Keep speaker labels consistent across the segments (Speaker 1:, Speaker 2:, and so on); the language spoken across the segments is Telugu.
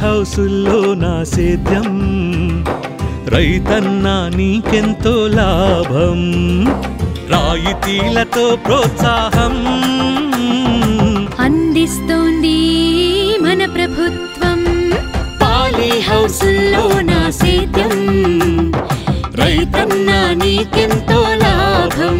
Speaker 1: హౌసుల్లో నా సేద్యం రైతన్నా నీకెంతో లాభం రాయితీలతో ప్రోత్సాహం
Speaker 2: అందిస్తోంది మన ప్రభుత్వం పాలీ హౌసుల్లో నా సేద్యం రైతన్నా నీకెంతో లాభం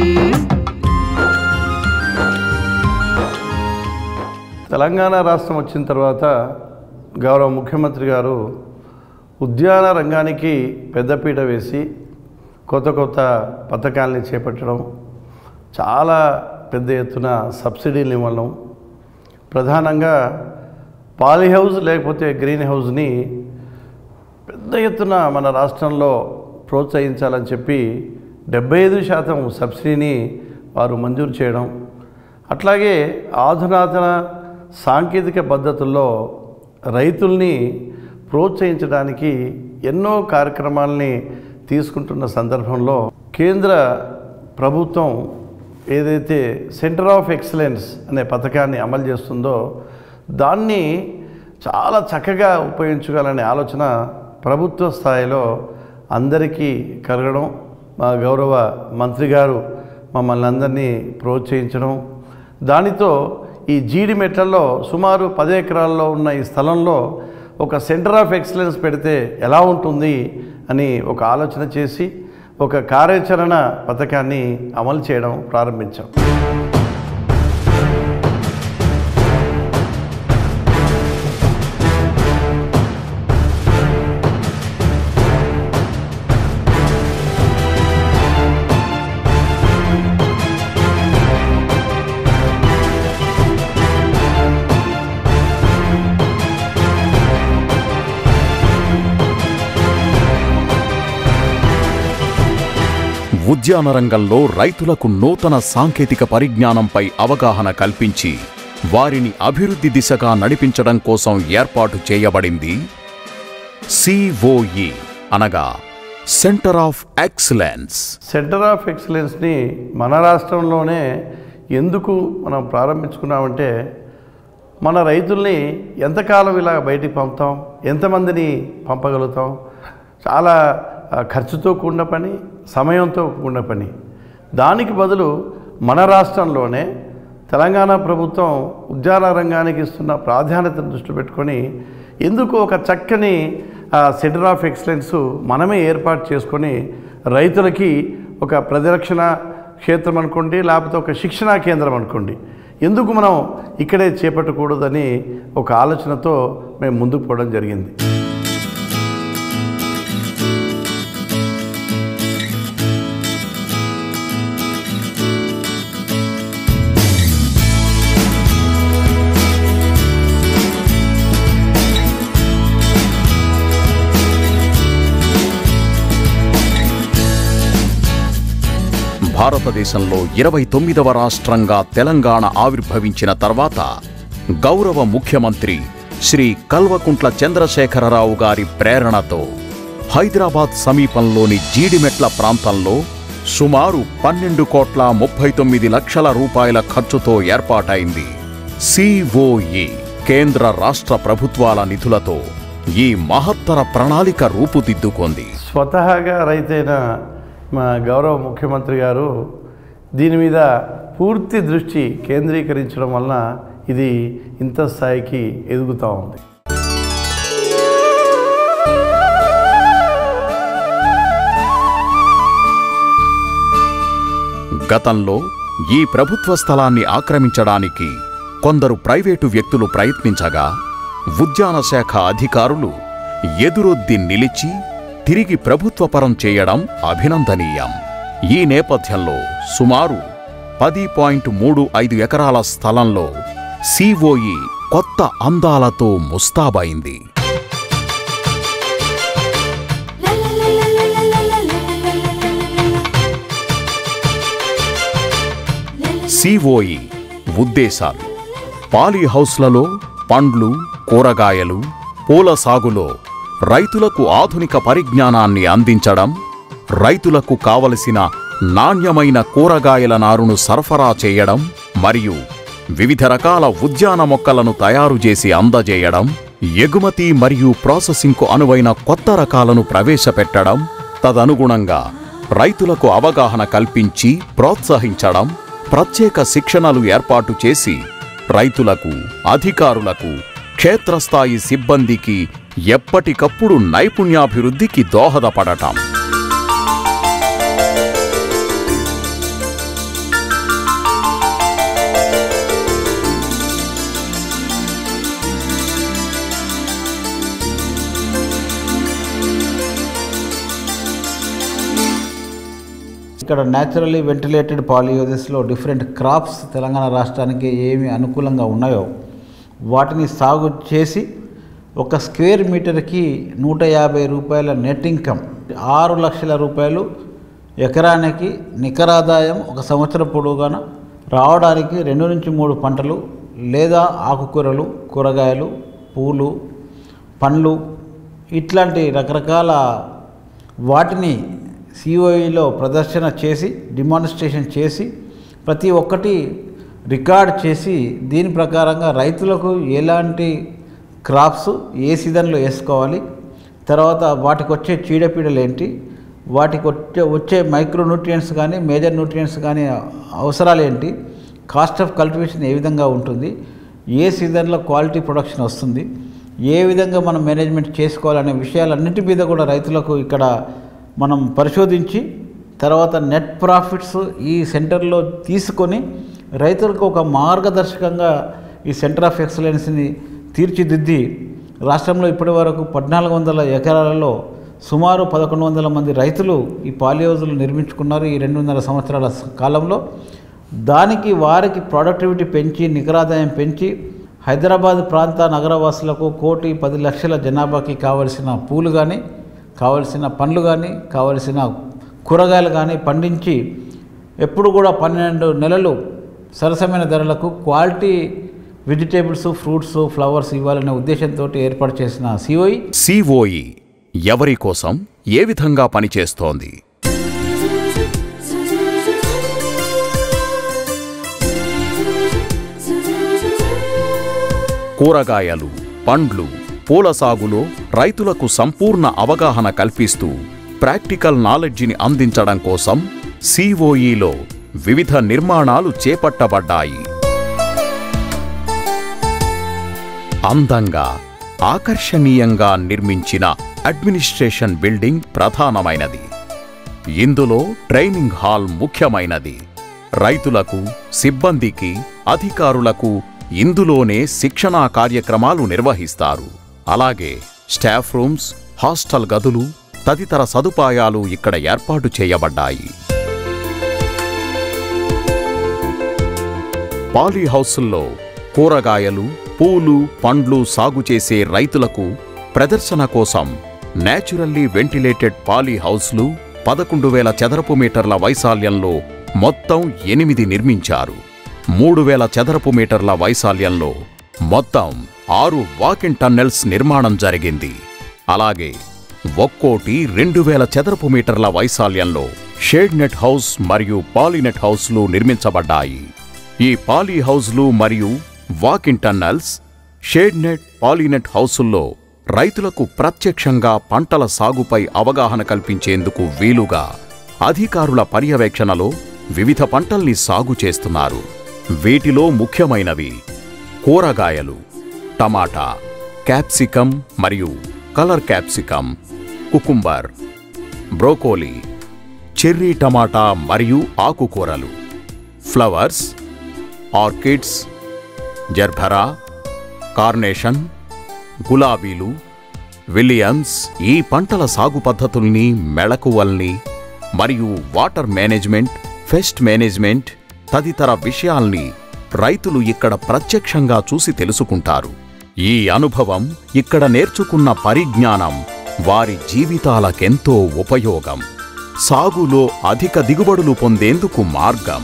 Speaker 3: తెలంగాణ రాష్ట్రం వచ్చిన తర్వాత గౌరవ ముఖ్యమంత్రి గారు ఉద్యాన రంగానికి పెద్దపీట వేసి కొత్త కొత్త పథకాల్ని చేపట్టడం చాలా పెద్ద ఎత్తున సబ్సిడీలు ఇవ్వడం ప్రధానంగా పాలీ హౌస్ లేకపోతే గ్రీన్ హౌస్ని పెద్ద ఎత్తున మన రాష్ట్రంలో ప్రోత్సహించాలని చెప్పి డెబ్బై ఐదు శాతం సబ్సిడీని వారు మంజూరు చేయడం అట్లాగే ఆధునాతన సాంకేతిక పద్ధతుల్లో రైతుల్ని ప్రోత్సహించడానికి ఎన్నో కార్యక్రమాలని తీసుకుంటున్న సందర్భంలో కేంద్ర ప్రభుత్వం ఏదైతే సెంటర్ ఆఫ్ ఎక్సలెన్స్ అనే పథకాన్ని అమలు చేస్తుందో దాన్ని చాలా చక్కగా ఉపయోగించుకోవాలనే ఆలోచన ప్రభుత్వ స్థాయిలో అందరికీ కలగడం మా గౌరవ మంత్రి గారు మమ్మల్ని అందరినీ ప్రోత్సహించడం దానితో ఈ జీడి మెట్లలో సుమారు పది ఎకరాల్లో ఉన్న ఈ స్థలంలో ఒక సెంటర్ ఆఫ్ ఎక్సలెన్స్ పెడితే ఎలా ఉంటుంది అని ఒక ఆలోచన చేసి ఒక కార్యాచరణ పథకాన్ని అమలు చేయడం ప్రారంభించాం
Speaker 4: ఉద్యాన రంగంలో రైతులకు నూతన సాంకేతిక పరిజ్ఞానంపై అవగాహన కల్పించి వారిని అభివృద్ధి దిశగా నడిపించడం కోసం ఏర్పాటు చేయబడింది సిఓఈ అనగా centre of excellence
Speaker 3: centre of ఎక్సలెన్స్ని మన రాష్ట్రంలోనే ఎందుకు మనం ప్రారంభించుకున్నామంటే మన రైతుల్ని ఎంతకాలం ఇలా బయటికి పంపుతాం ఎంతమందిని పంపగలుగుతాం చాలా ఆ, ఖర్చుతో కూడిన పని సమయంతో కూడిన పని దానికి బదులు మన రాష్ట్రంలోనే తెలంగాణ ప్రభుత్వం ఉద్యాన రంగానికి ఇస్తున్న ప్రాధాన్యతను దృష్టిలో పెట్టుకొని ఎందుకు ఒక చక్కని సెంటర్ ఆఫ్ ఎక్సలెన్స్ మనమే ఏర్పాటు చేసుకొని రైతులకి ఒక ప్రతిరక్షణ క్షేత్రం అనుకోండి లేకపోతే ఒక శిక్షణా కేంద్రం అనుకోండి ఎందుకు మనం ఇక్కడే చేపట్టకూడదని ఒక ఆలోచనతో మేము ముందుకు పోవడం జరిగింది
Speaker 4: భారతదేశంలో ఇరవై తొమ్మిదవ రాష్ట్రంగా తెలంగాణ ఆవిర్భవించిన తర్వాత గౌరవ ముఖ్యమంత్రి శ్రీ కల్వకుంట్ల చంద్రశేఖరరావు గారి ప్రేరణతో హైదరాబాద్ సమీపంలోని జీడిమెట్ల ప్రాంతంలో సుమారు పన్నెండు కోట్ల ముప్పై తొమ్మిది లక్షల రూపాయల ఖర్చుతో ఏర్పాటైంది సిఓఈ కేంద్ర రాష్ట్ర ప్రభుత్వాల నిధులతో ఈ మహత్తర ప్రణాళిక రూపుదిద్దుకుంది
Speaker 3: స్వతహాగా రైతైన మా గౌరవ ముఖ్యమంత్రి గారు దీని మీద పూర్తి దృష్టి కేంద్రీకరించడం వలన ఇది ఇంత స్థాయికి ఎదుగుతూ ఉంది
Speaker 4: గతంలో ఈ ప్రభుత్వ స్థలాన్ని ఆక్రమించడానికి కొందరు ప్రైవేటు వ్యక్తులు ప్రయత్నించగా ఉద్యాన శాఖ అధికారులు ఎదురొద్ది నిలిచి తిరిగి ప్రభుత్వపరం చేయడం అభినందనీయం ఈ నేపథ్యంలో సుమారు పది పాయింట్ మూడు ఐదు ఎకరాల స్థలంలో సిఓఈ కొత్త అందాలతో ముస్తాబైంది సిఓఈ ఉద్దేశాలు పాలీ హౌస్లలో పండ్లు కూరగాయలు పూల సాగులో రైతులకు ఆధునిక పరిజ్ఞానాన్ని అందించడం రైతులకు కావలసిన నాణ్యమైన కూరగాయల నారును సరఫరా చేయడం మరియు వివిధ రకాల ఉద్యాన మొక్కలను తయారు చేసి అందజేయడం ఎగుమతి మరియు ప్రాసెసింగ్కు అనువైన కొత్త రకాలను ప్రవేశపెట్టడం తదనుగుణంగా రైతులకు అవగాహన కల్పించి ప్రోత్సహించడం ప్రత్యేక శిక్షణలు ఏర్పాటు చేసి రైతులకు అధికారులకు క్షేత్రస్థాయి సిబ్బందికి ఎప్పటికప్పుడు నైపుణ్యాభివృద్ధికి దోహదపడటం
Speaker 5: ఇక్కడ న్యాచురల్లీ వెంటిలేటెడ్ పాలియోసిస్లో డిఫరెంట్ క్రాప్స్ తెలంగాణ రాష్ట్రానికి ఏమి అనుకూలంగా ఉన్నాయో వాటిని సాగు చేసి ఒక స్క్వేర్ మీటర్కి నూట యాభై రూపాయల నెట్ ఇన్కమ్ ఆరు లక్షల రూపాయలు ఎకరానికి నికరాదాయం ఒక సంవత్సరం పొడవుగాన రావడానికి రెండు నుంచి మూడు పంటలు లేదా ఆకుకూరలు కూరగాయలు పూలు పండ్లు ఇట్లాంటి రకరకాల వాటిని సిఓఈలో ప్రదర్శన చేసి డిమాన్స్ట్రేషన్ చేసి ప్రతి ఒక్కటి రికార్డ్ చేసి దీని ప్రకారంగా రైతులకు ఎలాంటి క్రాప్స్ ఏ సీజన్లో వేసుకోవాలి తర్వాత వాటికి వచ్చే చీడపీడలు ఏంటి వాటికి వచ్చే వచ్చే మైక్రో న్యూట్రియంట్స్ కానీ మేజర్ న్యూట్రియంట్స్ కానీ అవసరాలు ఏంటి కాస్ట్ ఆఫ్ కల్టివేషన్ ఏ విధంగా ఉంటుంది ఏ సీజన్లో క్వాలిటీ ప్రొడక్షన్ వస్తుంది ఏ విధంగా మనం మేనేజ్మెంట్ చేసుకోవాలనే విషయాలన్నిటి మీద కూడా రైతులకు ఇక్కడ మనం పరిశోధించి తర్వాత నెట్ ప్రాఫిట్స్ ఈ సెంటర్లో తీసుకొని రైతులకు ఒక మార్గదర్శకంగా ఈ సెంటర్ ఆఫ్ ఎక్సలెన్స్ని తీర్చిదిద్ది రాష్ట్రంలో ఇప్పటి వరకు పద్నాలుగు వందల ఎకరాలలో సుమారు పదకొండు వందల మంది రైతులు ఈ పాలిహౌజులు నిర్మించుకున్నారు ఈ రెండున్నర సంవత్సరాల స- కాలంలో దానికి వారికి ప్రొడక్టివిటీ పెంచి నికరాదాయం పెంచి హైదరాబాద్ ప్రాంత నగరవాసులకు కోటి పది లక్షల జనాభాకి కావలసిన పూలు కానీ కావలసిన పండ్లు కానీ కావలసిన కూరగాయలు కానీ పండించి ఎప్పుడు కూడా పన్నెండు నెలలు సరసమైన ధరలకు క్వాలిటీ వెజిటేబుల్స్ ఫ్రూట్స్ ఫ్లవర్స్ ఇవ్వాలనే ఉద్దేశంతో ఏర్పాటు చేసిన సిఓఈ
Speaker 4: సిఓఈ ఎవరి కోసం ఏ విధంగా పనిచేస్తోంది కూరగాయలు పండ్లు పూల సాగులో రైతులకు సంపూర్ణ అవగాహన కల్పిస్తూ ప్రాక్టికల్ నాలెడ్జిని అందించడం కోసం సిఓఈలో వివిధ నిర్మాణాలు చేపట్టబడ్డాయి అందంగా ఆకర్షణీయంగా నిర్మించిన అడ్మినిస్ట్రేషన్ బిల్డింగ్ ప్రధానమైనది ఇందులో ట్రైనింగ్ హాల్ ముఖ్యమైనది రైతులకు సిబ్బందికి అధికారులకు ఇందులోనే శిక్షణా కార్యక్రమాలు నిర్వహిస్తారు అలాగే స్టాఫ్ రూమ్స్ హాస్టల్ గదులు తదితర సదుపాయాలు ఇక్కడ ఏర్పాటు చేయబడ్డాయి పాలీ హౌసుల్లో కూరగాయలు పూలు పండ్లు సాగు చేసే రైతులకు ప్రదర్శన కోసం నేచురల్లీ వెంటిలేటెడ్ పాలీ హౌస్లు పదకొండు వేల చదరపు మీటర్ల వైశాల్యంలో మొత్తం ఎనిమిది నిర్మించారు మూడు వేల చదరపు మీటర్ల వైశాల్యంలో మొత్తం ఆరు వాకిన్ టన్నెల్స్ నిర్మాణం జరిగింది అలాగే ఒక్కోటి రెండు వేల చదరపు మీటర్ల వైశాల్యంలో షేడ్ నెట్ హౌస్ మరియు పాలీనెట్ హౌస్లు నిర్మించబడ్డాయి ఈ పాలీ హౌస్లు మరియు walk in tunnels shade net poly net హౌసుల్లో రైతులకు ప్రత్యక్షంగా పంటల సాగుపై అవగాహన కల్పించేందుకు వీలుగా అధికారుల పర్యవేక్షణలో వివిధ పంటల్ని సాగు చేస్తున్నారు వీటిలో ముఖ్యమైనవి కూరగాయలు టమాటా క్యాప్సికం మరియు colour capsicum cucumber broccoli cherry tomato మరియు ఆకుకూరలు ఫ్లవర్స్ ఆర్కిడ్స్ జర్భరా కార్నేషన్ గులాబీలు విలియమ్స్ ఈ పంటల సాగు పద్ధతుల్ని మెళకువల్ని మరియు వాటర్ మేనేజ్మెంట్ పెస్ట్ మేనేజ్మెంట్ తదితర విషయాల్ని రైతులు ఇక్కడ ప్రత్యక్షంగా చూసి తెలుసుకుంటారు ఈ అనుభవం ఇక్కడ నేర్చుకున్న పరిజ్ఞానం వారి జీవితాలకెంతో ఉపయోగం సాగులో అధిక దిగుబడులు పొందేందుకు మార్గం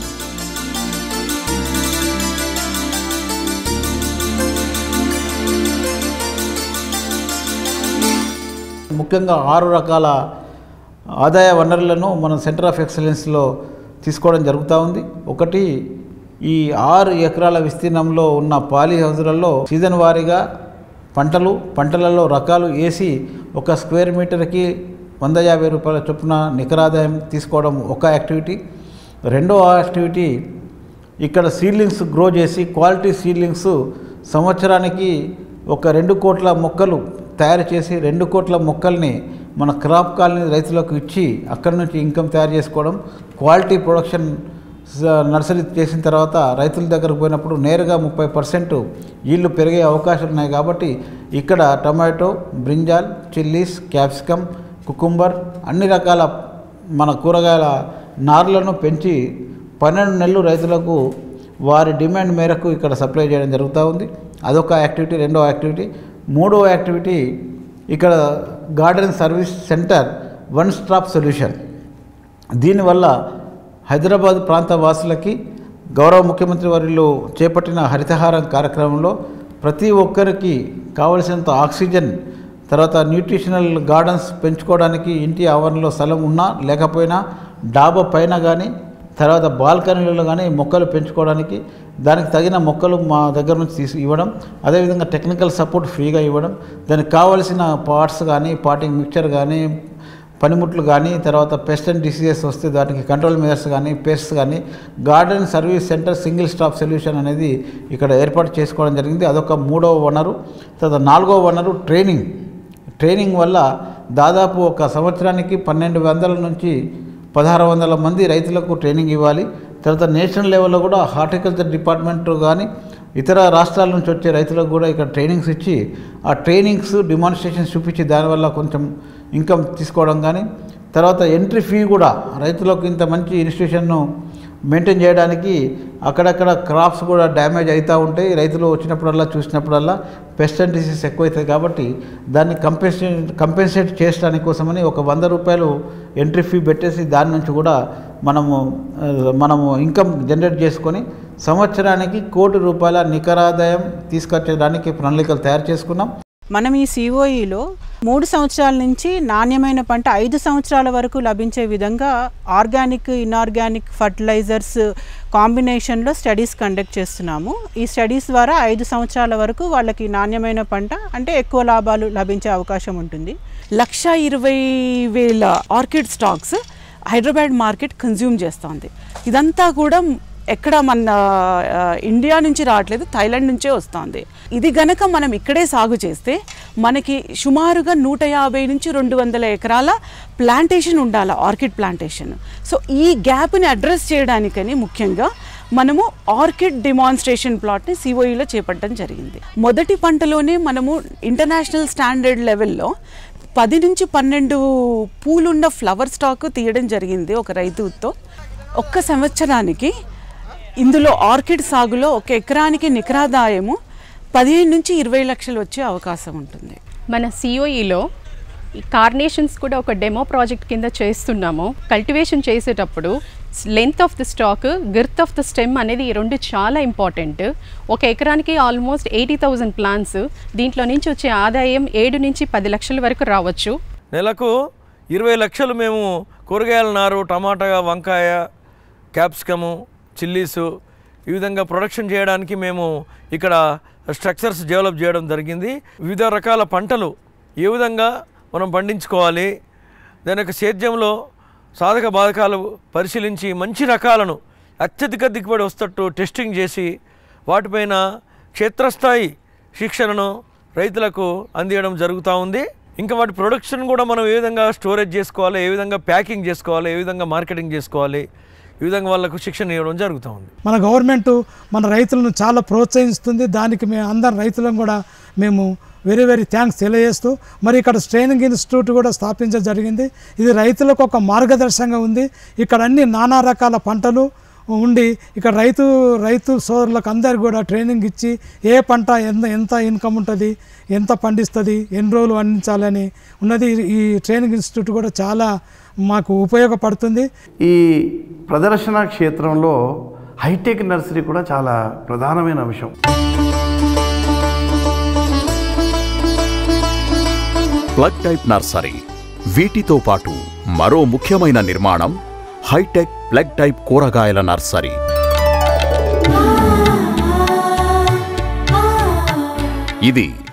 Speaker 5: ముఖ్యంగా ఆరు రకాల ఆదాయ వనరులను మనం సెంటర్ ఆఫ్ ఎక్సలెన్స్లో తీసుకోవడం జరుగుతూ ఉంది ఒకటి ఈ ఆరు ఎకరాల విస్తీర్ణంలో ఉన్న పాలీ హౌజులలో సీజన్ వారీగా పంటలు పంటలలో రకాలు వేసి ఒక స్క్వేర్ మీటర్కి వంద యాభై రూపాయల చొప్పున నికరాదాయం తీసుకోవడం ఒక యాక్టివిటీ రెండో యాక్టివిటీ ఇక్కడ సీడ్లింగ్స్ గ్రో చేసి క్వాలిటీ సీడ్లింగ్స్ సంవత్సరానికి ఒక రెండు కోట్ల మొక్కలు తయారు చేసి రెండు కోట్ల మొక్కల్ని మన క్రాప్ కాలనీ రైతులకు ఇచ్చి అక్కడి నుంచి ఇన్కమ్ తయారు చేసుకోవడం క్వాలిటీ ప్రొడక్షన్ స- నర్సరీ చేసిన తర్వాత రైతుల దగ్గరకు పోయినప్పుడు నేరుగా ముప్పై పర్సెంట్ ఈళ్ళు పెరిగే అవకాశాలు ఉన్నాయి కాబట్టి ఇక్కడ tomato brinjal chillies capsicum cucumber అన్ని రకాల మన కూరగాయల నార్లను పెంచి పన్నెండు నెలలు రైతులకు వారి డిమాండ్ మేరకు ఇక్కడ సప్లై చేయడం జరుగుతూ ఉంది అదొక యాక్టివిటీ రెండో యాక్టివిటీ మూడో యాక్టివిటీ ఇక్కడ garden service centre one stop solution దీనివల్ల హైదరాబాద్ ప్రాంత వాసులకి గౌరవ ముఖ్యమంత్రి వర్యులు చేపట్టిన హరితహారం కార్యక్రమంలో ప్రతి ఒక్కరికి కావలసినంత ఆక్సిజన్ తర్వాత న్యూట్రిషనల్ గార్డెన్స్ పెంచుకోవడానికి ఇంటి ఆవరణలో స్థలం ఉన్నా లేకపోయినా డాబా పైన కానీ తర్వాత బాల్కనీలలో కానీ మొక్కలు పెంచుకోవడానికి దానికి తగిన మొక్కలు మా దగ్గర నుంచి తీసి ఇవ్వడం అదేవిధంగా టెక్నికల్ సపోర్ట్ ఫ్రీగా ఇవ్వడం దానికి కావలసిన పార్ట్స్ కానీ పాటింగ్ మిక్చర్ కానీ పనిముట్లు కానీ తర్వాత పెస్ట్ అండ్ డిసీజెస్ వస్తే దానికి కంట్రోల్ మెజర్స్ కానీ పెస్ట్స్ కానీ garden service centre single stop solution అనేది ఇక్కడ ఏర్పాటు చేసుకోవడం జరిగింది అదొక మూడవ వనరు తర్వాత నాలుగవ వనరు ట్రైనింగ్ ట్రైనింగ్ వల్ల దాదాపు ఒక సంవత్సరానికి పన్నెండు వందల నుంచి పదహారు వందల మంది రైతులకు ట్రైనింగ్ ఇవ్వాలి తర్వాత నేషనల్ లెవెల్లో కూడా హార్టికల్చర్ డిపార్ట్మెంట్ కానీ ఇతర రాష్ట్రాల నుంచి వచ్చే రైతులకు కూడా ఇక్కడ ట్రైనింగ్స్ ఇచ్చి ఆ ట్రైనింగ్స్ డిమాన్స్ట్రేషన్స్ చూపించి దానివల్ల కొంచెం ఇన్కమ్ తీసుకోవడం కానీ తర్వాత ఎంట్రీ ఫీ కూడా రైతులకు ఇంత మంచి ఇన్స్టిట్యూషన్ను మెయింటైన్ చేయడానికి అక్కడక్కడ క్రాప్స్ కూడా డ్యామేజ్ అవుతూ ఉంటాయి రైతులు వచ్చినప్పుడల్లా చూసినప్పుడల్లా పెస్ట్ అండ్ డిసీజ్ ఎక్కువవుతాయి కాబట్టి దాన్ని కంపెన్సేట్ కంపెన్సేట్ చేయడానికి కోసమని ఒక వంద రూపాయలు ఎంట్రీ ఫీ పెట్టేసి దాని నుంచి కూడా మనము ఆ, మనము ఇన్కమ్ జనరేట్ చేసుకొని సంవత్సరానికి కోటి రూపాయల నికరాదాయం తీసుకొచ్చడానికి ప్రణాళికలు తయారు చేసుకున్నాం
Speaker 6: మనం ఈ సిఓఈలో మూడు సంవత్సరాల నుంచి నాణ్యమైన పంట ఐదు సంవత్సరాల వరకు లభించే విధంగా ఆర్గానిక్ ఇన్ఆర్గానిక్ ఫర్టిలైజర్స్ కాంబినేషన్లో స్టడీస్ కండక్ట్ చేస్తున్నాము ఈ స్టడీస్ ద్వారా ఐదు సంవత్సరాల వరకు వాళ్ళకి నాణ్యమైన పంట అంటే ఎక్కువ లాభాలు లభించే అవకాశం ఉంటుంది
Speaker 7: లక్ష ఇరవై వేల orchid stalks Hyderabad market consume చేస్తోంది ఇదంతా కూడా ఎక్కడ మన ఆ, ఇండియా నుంచి రావట్లేదు థైలాండ్ నుంచే వస్తుంది ఇది గనక మనం ఇక్కడే సాగు చేస్తే మనకి సుమారుగా నూట యాభై నుంచి రెండు వందల ఎకరాల ప్లాంటేషన్ ఉండాలి ఆర్కిడ్ ప్లాంటేషన్ సో ఈ గ్యాప్ని అడ్రస్ చేయడానికని ముఖ్యంగా మనము ఆర్కిడ్ డిమాన్స్ట్రేషన్ ప్లాట్ని సిఓఈలో చేపట్టడం జరిగింది మొదటి పంటలోనే మనము ఇంటర్నేషనల్ స్టాండర్డ్ లెవెల్లో పది నుంచి పన్నెండు పూలున్న ఫ్లవర్ స్టాక్ తీయడం జరిగింది ఒక రైతుతో ఒక్క సంవత్సరానికి ఇందులో ఆర్కిడ్ సాగులో ఒక ఎకరానికి నికరాదాయము పదిహేను నుంచి ఇరవై లక్షలు వచ్చే అవకాశం ఉంటుంది
Speaker 8: మన సిఓఈలో ఈ కార్నేషన్స్ కూడా ఒక డెమో ప్రాజెక్ట్ కింద చేస్తున్నాము కల్టివేషన్ చేసేటప్పుడు length of the stalk girth of the stem అనేది ఈ రెండు చాలా ఇంపార్టెంట్ ఒక ఎకరానికి ఆల్మోస్ట్ ఎయిటీ థౌజండ్ ప్లాన్స్ దీంట్లో నుంచి వచ్చే ఆదాయం ఏడు నుంచి పది లక్షల వరకు రావచ్చు
Speaker 9: నెలకు ఇరవై లక్షలు మేము కూరగాయల నారు టమాటా వంకాయ క్యాప్సికము చిల్లీసు ఈ విధంగా ప్రొడక్షన్ చేయడానికి మేము ఇక్కడ స్ట్రక్చర్స్ డెవలప్ చేయడం జరిగింది వివిధ రకాల పంటలు ఏ విధంగా మనం పండించుకోవాలి దాని యొక్క సేద్యంలో సాధక బాధకాలు పరిశీలించి మంచి రకాలను అత్యధిక దిగుబడి వస్తట్టు టెస్టింగ్ చేసి వాటిపైన క్షేత్రస్థాయి శిక్షణను రైతులకు అందించడం జరుగుతూ ఉంది ఇంకా వాటి ప్రొడక్షన్ కూడా మనం ఏ విధంగా స్టోరేజ్ చేసుకోవాలి ఏ విధంగా ప్యాకింగ్ చేసుకోవాలి ఏ విధంగా మార్కెటింగ్ చేసుకోవాలి ఈ విధంగా వాళ్ళకు శిక్షణ ఇవ్వడం జరుగుతూ ఉంది
Speaker 10: మన గవర్నమెంట్ మన రైతులను చాలా ప్రోత్సహిస్తుంది దానికి మేము అందరం రైతులను కూడా మేము వెరీ వెరీ థ్యాంక్స్ తెలియజేస్తూ మరి ఇక్కడ ట్రైనింగ్ ఇన్స్టిట్యూట్ కూడా స్థాపించడం జరిగింది ఇది రైతులకు ఒక మార్గదర్శకంగా ఉంది ఇక్కడ అన్ని నానా రకాల పంటలు ఉండి ఇక్కడ రైతు రైతు సోదరులకు అందరికి కూడా ట్రైనింగ్ ఇచ్చి ఏ పంట ఎంత ఎంత ఇన్కమ్ ఉంటుంది ఎంత పండిస్తుంది ఎన్ని రోజులు పండించాలని ఉన్నది ఈ ట్రైనింగ్ ఇన్స్టిట్యూట్ కూడా చాలా మాకు ఉపయోగపడుతుంది
Speaker 3: ఈ ప్రదర్శన క్షేత్రంలో హైటెక్ నర్సరీ కూడా చాలా ప్రధానమైన అంశం
Speaker 4: ప్లగ్ టైప్ నర్సరీ వీటితో పాటు మరో ముఖ్యమైన నిర్మాణం హైటెక్ ప్లగ్ టైప్ కూరగాయల నర్సరీ ఇది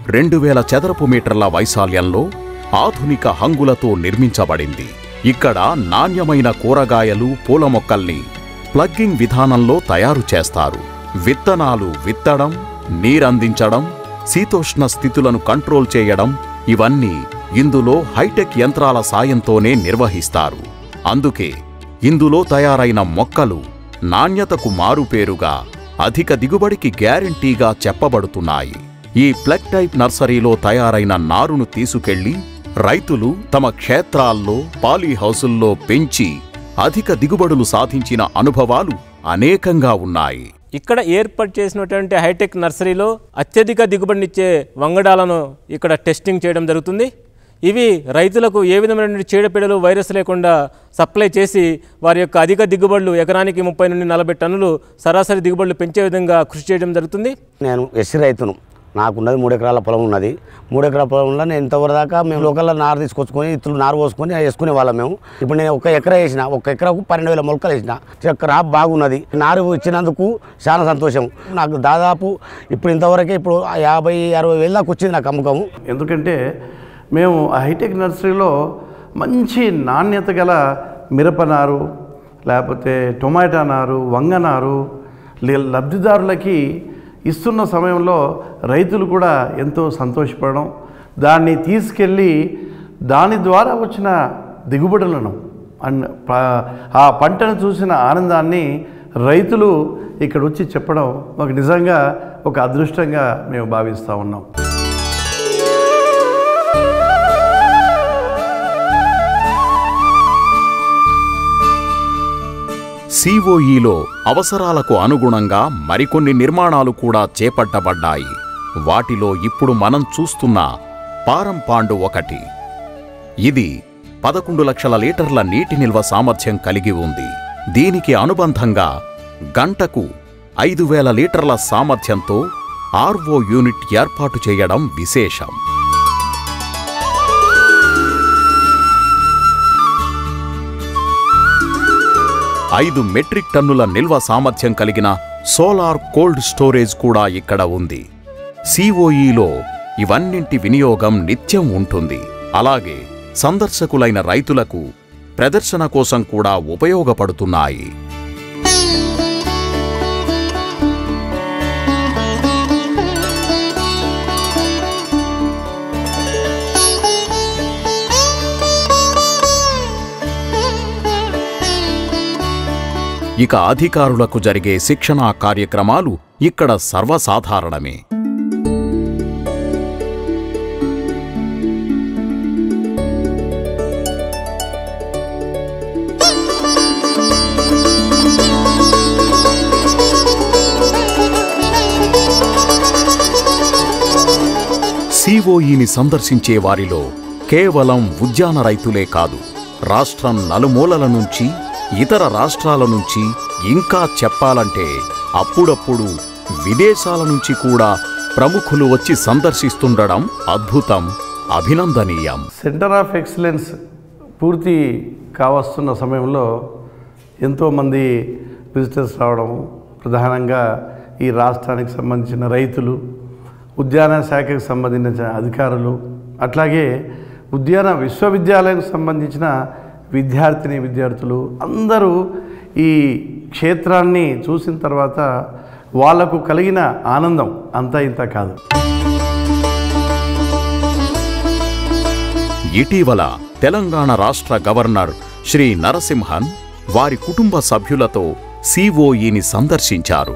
Speaker 4: రెండు వేల చదరపు మీటర్ల వైశాల్యంలో ఆధునిక హంగులతో నిర్మించబడింది ఇక్కడ నాణ్యమైన కూరగాయలు పూల మొక్కల్ని ప్లగ్గింగ్ విధానంలో తయారు చేస్తారు విత్తనాలు విత్తడం నీరందించడం శీతోష్ణ స్థితులను కంట్రోల్ చేయడం ఇవన్నీ ఇందులో హైటెక్ యంత్రాల సాయంతోనే నిర్వహిస్తారు అందుకే ఇందులో తయారైన మొక్కలు నాణ్యతకు మారుపేరుగా అధిక దిగుబడికి గ్యారంటీగా చెప్పబడుతున్నాయి ఈ ప్లగ్ టైప్ నర్సరీలో తయారైన నారును తీసుకెళ్లి రైతులు తమ క్షేత్రాల్లో పాలీహౌసుల్లో పెంచి అధిక దిగుబడులు సాధించిన అనుభవాలు అనేకంగా ఉన్నాయి
Speaker 11: ఇక్కడ ఏర్పాటు చేసినటువంటి హైటెక్ నర్సరీలో అత్యధిక దిగుబడినిచ్చే వంగడాలను ఇక్కడ టెస్టింగ్ చేయడం జరుగుతుంది ఇవి రైతులకు ఏ విధమైన చీడపీడలు వైరస్ లేకుండా సప్లై చేసి వారి యొక్క అధిక దిగుబడులు ఎకరానికి ముప్పై నుండి నలభై టన్నులు సరాసరి దిగుబడులు పెంచే విధంగా కృషి చేయడం జరుగుతుంది
Speaker 12: నేను ఎస్సీ రైతును నాకున్నది మూడు ఎకరాల పొలం ఉన్నది మూడు ఎకరాల పొలంలో నేను ఇంతవరకు దాకా మేము లోకల్లో నారు తీసుకొచ్చుకొని ఇతరులు నారు పోసుకొని వేసుకునే వాళ్ళం మేము ఇప్పుడు నేను ఒక ఎకరా వేసిన ఒక ఎకరాకు పన్నెండు వేల మొలకలు వేసిన చక్కర బాగున్నది నారు ఇచ్చినందుకు చాలా సంతోషం నాకు దాదాపు ఇప్పుడు ఇంతవరకే ఇప్పుడు యాభై అరవై వేల దాకా వచ్చింది నాకు అమ్మకము
Speaker 3: ఎందుకంటే మేము ఆ హైటెక్ నర్సరీలో మంచి నాణ్యత గల మిరప నారు లేకపోతే టొమాటో నారు వంగ నారు లే- లబ్ధిదారులకి ఇస్తున్న సమయంలో రైతులు కూడా ఎంతో సంతోషపడడం దాన్ని తీసుకెళ్ళి దాని ద్వారా వచ్చిన దిగుబడులను అండ్ ప- ఆ పంటను చూసిన ఆనందాన్ని రైతులు ఇక్కడ వచ్చి చెప్పడం మాకు నిజంగా ఒక అదృష్టంగా మేము భావిస్తూ ఉన్నాం
Speaker 4: సిఓఈలో అవసరాలకు అనుగుణంగా మరికొన్ని నిర్మాణాలు కూడా చేపట్టబడ్డాయి వాటిలో ఇప్పుడు మనం చూస్తున్న పారంపాండు ఒకటి ఇది పదకొండు లక్షల లీటర్ల నీటి నిల్వ సామర్థ్యం కలిగి ఉంది దీనికి అనుబంధంగా గంటకు ఐదు వేల లీటర్ల సామర్థ్యంతో ఆర్వో యూనిట్ ఏర్పాటు చేయడం విశేషం ఐదు మెట్రిక్ టన్నుల నిల్వ సామర్థ్యం కలిగిన సోలార్ కోల్డ్ స్టోరేజ్ కూడా ఇక్కడ ఉంది సిఓఈలో ఇవన్నింటి వినియోగం నిత్యం ఉంటుంది అలాగే సందర్శకులైన రైతులకు ప్రదర్శన కోసం కూడా ఉపయోగపడుతున్నాయి ఇక అధికారులకు జరిగే శిక్షణా కార్యక్రమాలు ఇక్కడ సర్వసాధారణమే సిఓఈని సందర్శించే వారిలో కేవలం ఉద్యాన రైతులే కాదు రాష్ట్రం నలుమూలల నుంచి ఇతర రాష్ట్రాల నుంచి ఇంకా చెప్పాలంటే అప్పుడప్పుడు విదేశాల నుంచి కూడా ప్రముఖులు వచ్చి సందర్శిస్తుండడం అద్భుతం అభినందనీయం
Speaker 3: సెంటర్ ఆఫ్ ఎక్సలెన్స్ పూర్తి కావస్తున్న సమయంలో ఎంతోమంది విజిటర్స్ రావడం ప్రధానంగా ఈ రాష్ట్రానికి సంబంధించిన రైతులు ఉద్యాన శాఖకు సంబంధించిన అధికారులు అట్లాగే ఉద్యాన విశ్వవిద్యాలయానికి సంబంధించిన విద్యార్థిని విద్యార్థులు అందరూ ఈ క్షేత్రాన్ని చూసిన తర్వాత వాళ్లకు కలిగిన ఆనందం అంతా ఇంత కాదు
Speaker 4: ఇటీవల తెలంగాణ రాష్ట్ర గవర్నర్ శ్రీ నరసింహన్ వారి కుటుంబ సభ్యులతో సిఓఈని సందర్శించారు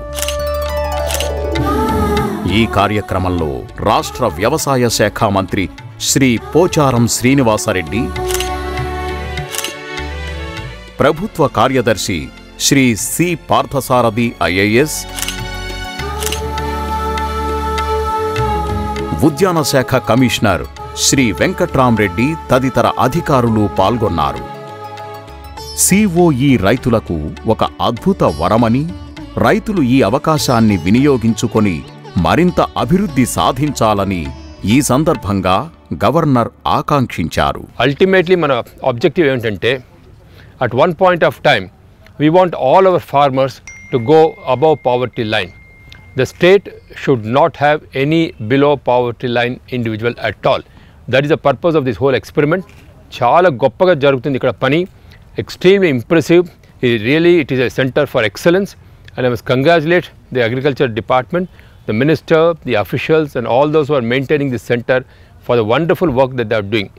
Speaker 4: ఈ కార్యక్రమంలో రాష్ట్ర వ్యవసాయ శాఖ మంత్రి శ్రీ పోచారం శ్రీనివాసరెడ్డి ప్రభుత్వ కార్యదర్శి శ్రీ సి పార్థసారథి ఐఏఎస్ ఉద్యాన శాఖ కమిషనర్ శ్రీ వెంకట్రామరెడ్డి తదితర అధికారులు పాల్గొన్నారు సిఓఈ రైతులకు ఒక అద్భుత వరమని రైతులు ఈ అవకాశాన్ని వినియోగించుకొని మరింత అభివృద్ధి సాధించాలని ఈ సందర్భంగా గవర్నర్ ఆకాంక్షించారు
Speaker 13: అల్టిమేట్లీ మన ఆబ్జెక్టివ్ ఏమిటంటే at one point of time we want all our farmers to go above poverty line the state should not have any below poverty line individual at all. That is the purpose of this whole experiment. చాలా గొప్పగా జరుగుతుంది ఇక్కడ పని ఎక్స్ట్రీమ్లీ ఇంప్రెసివ్ ఇది really it is a centre for excellence and I must congratulate the agriculture department the minister the officials and all those are maintaining this centre for the wonderful work that they are doing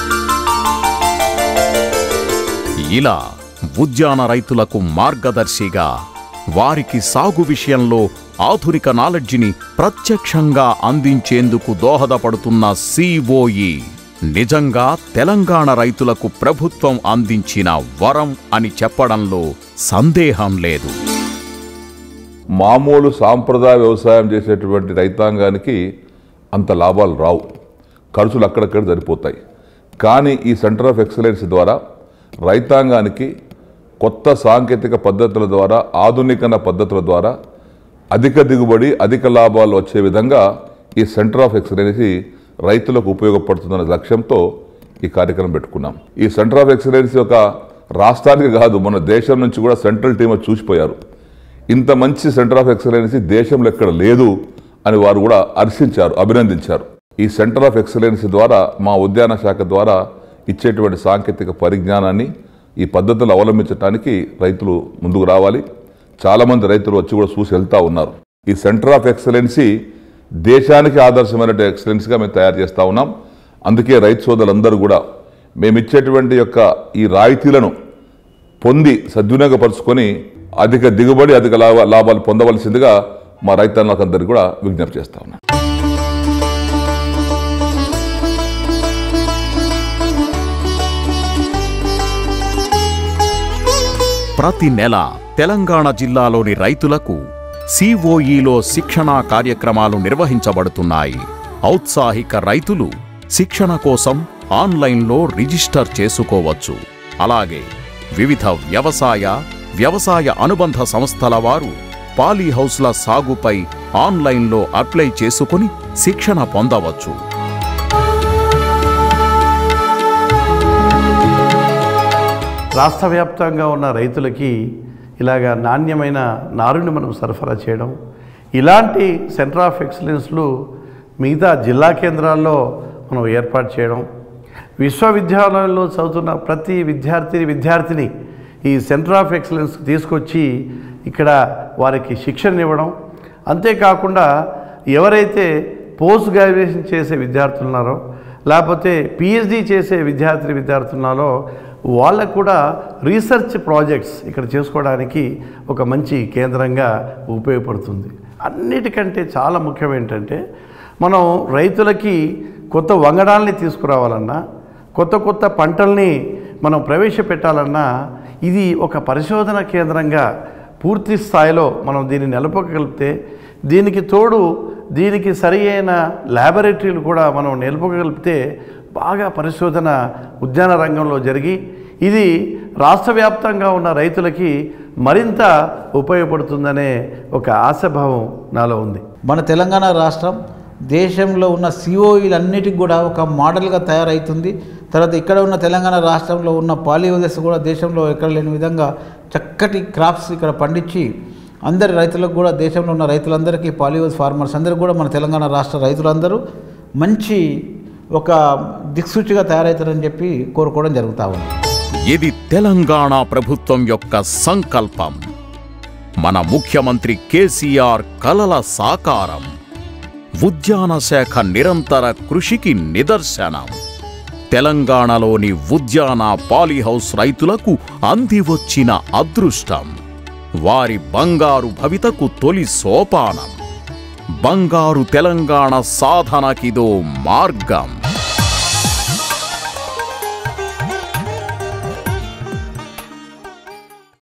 Speaker 4: ఇలా ఉద్యాన రైతులకు మార్గదర్శిగా వారికి సాగు విషయంలో ఆధునిక నాలెడ్జిని ప్రత్యక్షంగా అందించేందుకు దోహదపడుతున్న సిఓఈ నిజంగా తెలంగాణ రైతులకు ప్రభుత్వం అందించిన వరం అని చెప్పడంలో సందేహం లేదు
Speaker 14: మామూలు సాంప్రదాయ వ్యవసాయం చేసేటువంటి రైతాంగానికి అంత లాభాలు రావు ఖర్చులు అక్కడక్కడ సరిపోతాయి కానీ ఈ సెంటర్ ఆఫ్ ఎక్సలెన్స్ ద్వారా రైతాంగానికి కొత్త సాంకేతిక పద్ధతుల ద్వారా ఆధునికన పద్ధతుల ద్వారా అధిక దిగుబడి అధిక లాభాలు వచ్చే విధంగా ఈ సెంటర్ ఆఫ్ ఎక్సలెన్స్ రైతులకు ఉపయోగపడుతుందనే లక్ష్యంతో ఈ కార్యక్రమం పెట్టుకున్నాం ఈ సెంటర్ ఆఫ్ ఎక్సలెన్స్ ఒక రాష్ట్రానికి కాదు మన దేశం నుంచి కూడా సెంట్రల్ టీమ్ వచ్చి చూసిపోయారు ఇంత మంచి సెంటర్ ఆఫ్ ఎక్సలెన్స్ దేశంలో ఎక్కడ లేదు అని వారు కూడా హర్షించారు అభినందించారు ఈ సెంటర్ ఆఫ్ ఎక్సలెన్స్ ద్వారా మా ఉద్యాన శాఖ ద్వారా ఇచ్చేటువంటి సాంకేతిక పరిజ్ఞానాన్ని ఈ పద్ధతులు అవలంబించడానికి రైతులు ముందుకు రావాలి చాలామంది రైతులు వచ్చి కూడా చూసి వెళ్తూ ఉన్నారు ఈ సెంటర్ ఆఫ్ ఎక్సలెన్సీ దేశానికి ఆదర్శమైన ఎక్సలెన్స్గా మేము తయారు చేస్తూ ఉన్నాం అందుకే రైతు సోదరులందరూ కూడా మేము ఇచ్చేటువంటి యొక్క ఈ రాయితీలను పొంది సద్వినియోగపరుచుకొని అధిక దిగుబడి అధిక లాభ లాభాలు పొందవలసిందిగా మా రైతన్నకందరికీ కూడా విజ్ఞప్తి చేస్తా ఉన్నాం
Speaker 4: ప్రతి నెల తెలంగాణ జిల్లాలోని రైతులకు సిఓఈలో శిక్షణా కార్యక్రమాలు నిర్వహించబడుతున్నాయి ఔత్సాహిక రైతులు శిక్షణ కోసం ఆన్లైన్లో రిజిస్టర్ చేసుకోవచ్చు అలాగే వివిధ వ్యవసాయ వ్యవసాయ అనుబంధ సంస్థల వారు పాలీహౌస్ల సాగుపై ఆన్లైన్లో అప్లై చేసుకుని శిక్షణ పొందవచ్చు
Speaker 3: రాష్ట్ర వ్యాప్తంగా ఉన్న రైతులకి ఇలాగా నాణ్యమైన నారుని మనం సరఫరా చేయడం ఇలాంటి సెంటర్ ఆఫ్ ఎక్సలెన్స్లు మిగతా జిల్లా కేంద్రాల్లో మనం ఏర్పాటు చేయడం విశ్వవిద్యాలయాల్లో చదువుతున్న ప్రతి విద్యార్థిని విద్యార్థిని ఈ సెంటర్ ఆఫ్ ఎక్సలెన్స్ తీసుకొచ్చి ఇక్కడ వారికి శిక్షణ ఇవ్వడం అంతేకాకుండా ఎవరైతే పోస్ట్ గ్రాడ్యుయేషన్ చేసే విద్యార్థులు ఉన్నారో లేకపోతే పిహెచ్డి చేసే విద్యార్థి విద్యార్థులు ఉన్నారో వాళ్ళకు కూడా రీసెర్చ్ ప్రాజెక్ట్స్ ఇక్కడ చేసుకోవడానికి ఒక మంచి కేంద్రంగా ఉపయోగపడుతుంది అన్నిటికంటే చాలా ముఖ్యం ఏంటంటే మనం రైతులకి కొత్త వంగడాల్ని తీసుకురావాలన్నా కొత్త కొత్త పంటల్ని మనం ప్రవేశపెట్టాలన్నా ఇది ఒక పరిశోధన కేంద్రంగా పూర్తి స్థాయిలో మనం దీన్ని నిలపగలిగితే దీనికి తోడు దీనికి సరి అయిన ల్యాబొరేటరీలు కూడా మనం నిలపగలిగితే బాగా పరిశోధన ఉద్యాన రంగంలో జరిగి ఇది రాష్ట్ర వ్యాప్తంగా ఉన్న రైతులకి మరింత ఉపయోగపడుతుందనే ఒక ఆశాభావం నాలో ఉంది
Speaker 5: మన తెలంగాణ రాష్ట్రం దేశంలో ఉన్న సిఓఈలన్నిటికి కూడా ఒక మోడల్గా తయారవుతుంది తర్వాత ఇక్కడ ఉన్న తెలంగాణ రాష్ట్రంలో ఉన్న పాలియోదస్ కూడా దేశంలో ఎక్కడ లేని విధంగా చక్కటి క్రాప్స్ ఇక్కడ పండించి అందరి రైతులకు కూడా దేశంలో ఉన్న రైతులందరికీ పాలియోస్ ఫార్మర్స్ అందరికీ కూడా మన తెలంగాణ రాష్ట్ర రైతులందరూ మంచి ఒక దిక్సూచిగా తయారవుతారని చెప్పి కోరుకోవడం జరుగుతూ ఉంది
Speaker 4: ఇది తెలంగాణ ప్రభుత్వం యొక్క సంకల్పం మన ముఖ్యమంత్రి కేసీఆర్ కలల సాకారం ఉద్యాన శాఖ నిరంతర కృషికి నిదర్శనం తెలంగాణలోని ఉద్యాన పాలీహౌస్ రైతులకు అందివచ్చిన అదృష్టం వారి బంగారు భవితకు తొలి సోపానం బంగారు తెలంగాణ సాధనకిదో మార్గం